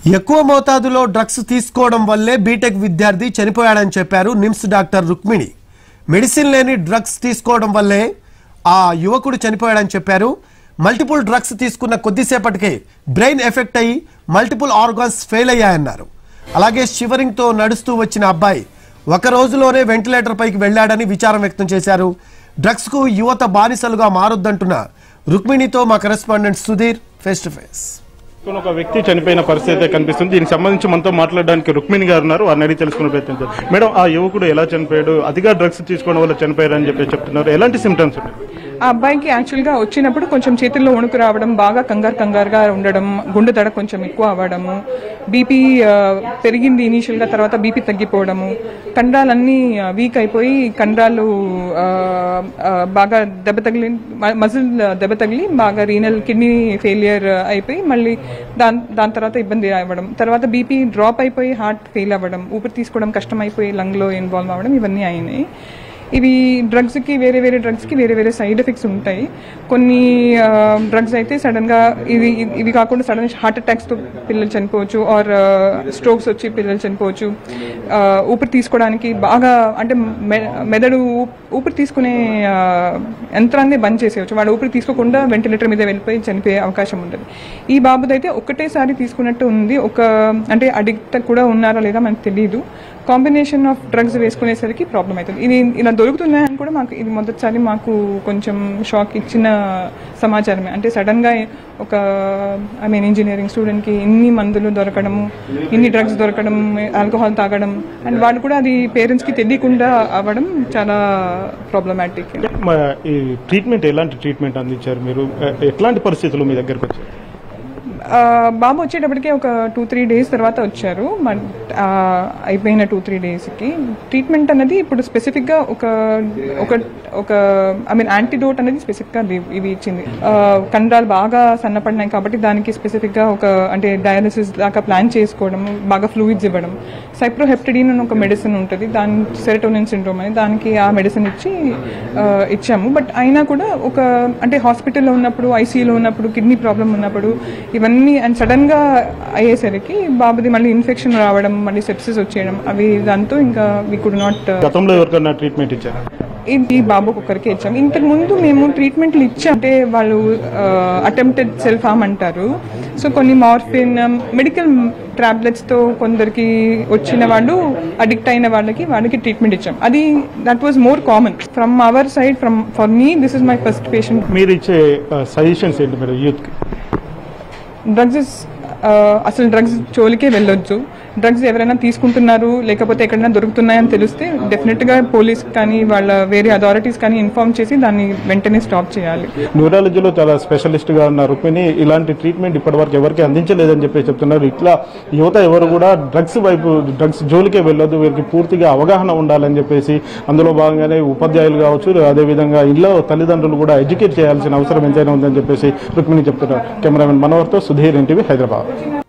ఎక్కువ మోతాదులో డ్రగ్స్ తీసుకోవడం వల్లే బీటెక్ విద్యార్థి చనిపోయాడని చెప్పారు నిమ్స్ డాక్టర్ రుక్మిణి మెడిసిన్ లేని డ్రగ్స్ తీసుకోవడం వల్లే ఆ యువకుడు చనిపోయాడని చెప్పారు మల్టిపుల్ డ్రగ్స్ తీసుకున్న కొద్దిసేపటికే బ్రెయిన్ ఎఫెక్ట్ అయ్యి మల్టిపుల్ ఆర్గాన్స్ ఫెయిల్ అయ్యాయన్నారు అలాగే షివరింగ్తో నడుస్తూ వచ్చిన అబ్బాయి ఒక రోజులోనే వెంటిలేటర్ పైకి వెళ్లాడని విచారం వ్యక్తం చేశారు డ్రగ్స్కు యువత బానిసలుగా మారొద్దంటున్న రుక్మిణితో మా correspondent Sudheer face to face ఇక్కడ ఒక వ్యక్తి చనిపోయిన పరిస్థితి అయితే కనిపిస్తుంది దీనికి సంబంధించి మనతో మాట్లాడడానికి రుక్మిణి గారు ఉన్నారు వారిని అడిగి తెలుసుకునే ప్రయత్నం చేద్దాం మేడం ఆ యువకుడు ఎలా చనిపోయాడు అతిగా డ్రగ్స్ తీసుకోవడం వల్ల చనిపోయారు అని చెప్పి చెప్తున్నారు ఎలాంటి సిమ్టమ్స్ ఆ అబ్బాయికి యాక్చువల్గా వచ్చినప్పుడు కొంచెం చేతుల్లో వణుకు రావడం బాగా కంగారు కంగారుగా ఉండడం గుండె దడ కొంచెం ఎక్కువ అవ్వడము బీపీ పెరిగింది ఇనీషియల్గా తర్వాత బీపీ తగ్గిపోవడము కండరాలన్నీ వీక్ అయిపోయి కండరాలు ఆ, ఆ, బాగా దెబ్బ తగిలి మజిల్ దెబ్బ తగిలి బాగా రీనల్ కిడ్నీ ఫెయిలియర్ అయిపోయి మళ్ళీ దాని దాని తర్వాత ఇబ్బంది అవ్వడం తర్వాత బీపీ డ్రాప్ అయిపోయి హార్ట్ ఫెయిల్ అవ్వడం ఊపిరి తీసుకోవడం కష్టం అయిపోయి లంగ్లో ఇన్వాల్వ్ అవ్వడం ఇవన్నీ అయినాయి ఇవి డ్రగ్స్కి వేరే వేరే డ్రగ్స్కి వేరే వేరే సైడ్ ఎఫెక్ట్స్ ఉంటాయి కొన్ని డ్రగ్స్ అయితే సడన్గా ఇది ఇవి కాకుండా సడన్ హార్ట్ అటాక్స్తో పిల్లలు చనిపోవచ్చు ఆర్ స్ట్రోక్స్ వచ్చి పిల్లలు చనిపోవచ్చు ఆ, ఊపిరి తీసుకోవడానికి బాగా అంటే మె- మెదడు ఊ- ఊపిరి తీసుకునే ఆ, యంత్రాన్ని బంద్ చేసేయచ్చు వాడు ఊపిరి తీసుకోకుండా వెంటిలేటర్ మీద వెళ్ళిపోయి చనిపోయే అవకాశం ఉంటుంది ఈ బాబుదైతే ఒకటేసారి తీసుకున్నట్టు ఉంది ఒక అంటే అడిక్ట్ కూడా ఉన్నారా లేదా మనకు తెలియదు కాంబినేషన్ ఆఫ్ డ్రగ్స్ వేసుకునేసరికి ప్రాబ్లం అవుతుంది ఇది ఇలా దొరుకుతున్నాయని కూడా మాకు ఇది మొదటిసారి మాకు కొంచెం షాక్ ఇచ్చిన సమాచారమే అంటే సడన్గా ఒక ఐ మీన్ ఇంజనీరింగ్ స్టూడెంట్కి ఇన్ని మందులు దొరకడము ఇన్ని డ్రగ్స్ దొరకడం ఆల్కహాల్ తాగడం అండ్ వాళ్ళు కూడా అది పేరెంట్స్కి తెలియకుండా అవ్వడం చాలా ప్రాబ్లమాటిక్ ఈ ట్రీట్మెంట్ ఎలాంటి ట్రీట్మెంట్ అందించారు మీరు ఎ- ఎట్లాంటి పరిస్థితులు మీ దగ్గరకు వచ్చారు ఆ, బాబు వచ్చేటప్పటికే ఒక టూ త్రీ డేస్ తర్వాత వచ్చారు మన ఆ, అయిపోయిన టూ త్రీ డేస్కి ట్రీట్మెంట్ అనేది ఇప్పుడు స్పెసిఫిక్గా ఒక ఒక ఒక ఐ మీన్ యాంటీడోట్ అనేది స్పెసిఫిక్గా ఇవి ఇచ్చింది ఆ, కండరాలు బాగా సన్నపడినాయి కాబట్టి దానికి స్పెసిఫిక్గా ఒక అంటే డయాలసిస్ దాకా ప్లాన్ చేసుకోవడం బాగా ఫ్లూయిడ్స్ ఇవ్వడం సైప్రోహెప్టిడిన్ అని ఒక మెడిసిన్ ఉంటుంది దాని సెరటోనిన్ సిండ్రోమ్ అని దానికి ఆ మెడిసిన్ ఇచ్చి ఆ, ఇచ్చాము బట్ అయినా కూడా ఒక అంటే హాస్పిటల్లో ఉన్నప్పుడు ఐసీయూలో ఉన్నప్పుడు కిడ్నీ ప్రాబ్లం ఉన్నప్పుడు ఇవన్నీ అండ్ సడన్ గా అయ్యేసరికి బాబుది మళ్ళీ ఇన్ఫెక్షన్ రావడం మళ్ళీ సెప్సిస్ వచ్చేయడం అవి దాంతో ఇంకా వీ కుడ్ నాట్ గతంలో ఎవరికైనా ట్రీట్మెంట్ ఇచ్చారు ఈ బాబుకి ఒక్కరికే ఇచ్చాం ఇంతకు ముందు మేము ట్రీట్మెంట్లు ఇచ్చాం అంటే వాళ్ళు అటెంప్టెడ్ సెల్ఫ్ హార్మ్ అంటారు సో కొన్ని మార్ఫిన్ మెడికల్ టాబ్లెట్స్ తో కొందరికి వచ్చిన వాళ్ళు అడిక్ట్ అయిన వాళ్ళకి వాళ్ళకి ట్రీట్మెంట్ ఇచ్చాం అది that was more common from our side from for me this is my first patient మీరు ఇచ్చే సజెషన్స్ ఏంటి మీరు యూత్కి డ్రగ్స్ ఇస్ అసలు డ్రగ్స్ జోలికే వెళ్ళొచ్చు డ్రగ్స్ ఎవరైనా తీసుకుంటున్నారు లేకపోతే ఎక్కడైనా దొరుకుతున్నాయని తెలిస్తే డెఫినెట్గా పోలీస్ కానీ వాళ్ళ వేరే అథారిటీస్ కానీ ఇన్ఫార్మ్ చేసి దాన్ని వెంటనే స్టాప్ చేయాలి న్యూరాలజీలో చాలా స్పెషలిస్ట్గా ఉన్న రుక్మిణి ఇలాంటి ట్రీట్మెంట్ ఇప్పటివరకు ఎవరికి అందించలేదని చెప్పి చెప్తున్నారు ఇట్లా యువత ఎవరు కూడా డ్రగ్స్ వైపు డ్రగ్స్ జోలికే వెళ్ళొద్దు వీరికి పూర్తిగా అవగాహన ఉండాలని చెప్పేసి అందులో భాగంగానే ఉపాధ్యాయులు కావచ్చు అదేవిధంగా ఇంట్లో తల్లిదండ్రులు కూడా ఎడ్యుకేట్ చేయాల్సిన అవసరం ఎంతైనా ఉందని చెప్పేసి రుక్మిణి చెప్తున్నారు కెమెరామెన్ మనోహర్తో సుధీర్ ఎన్టీవీ హైదరాబాద్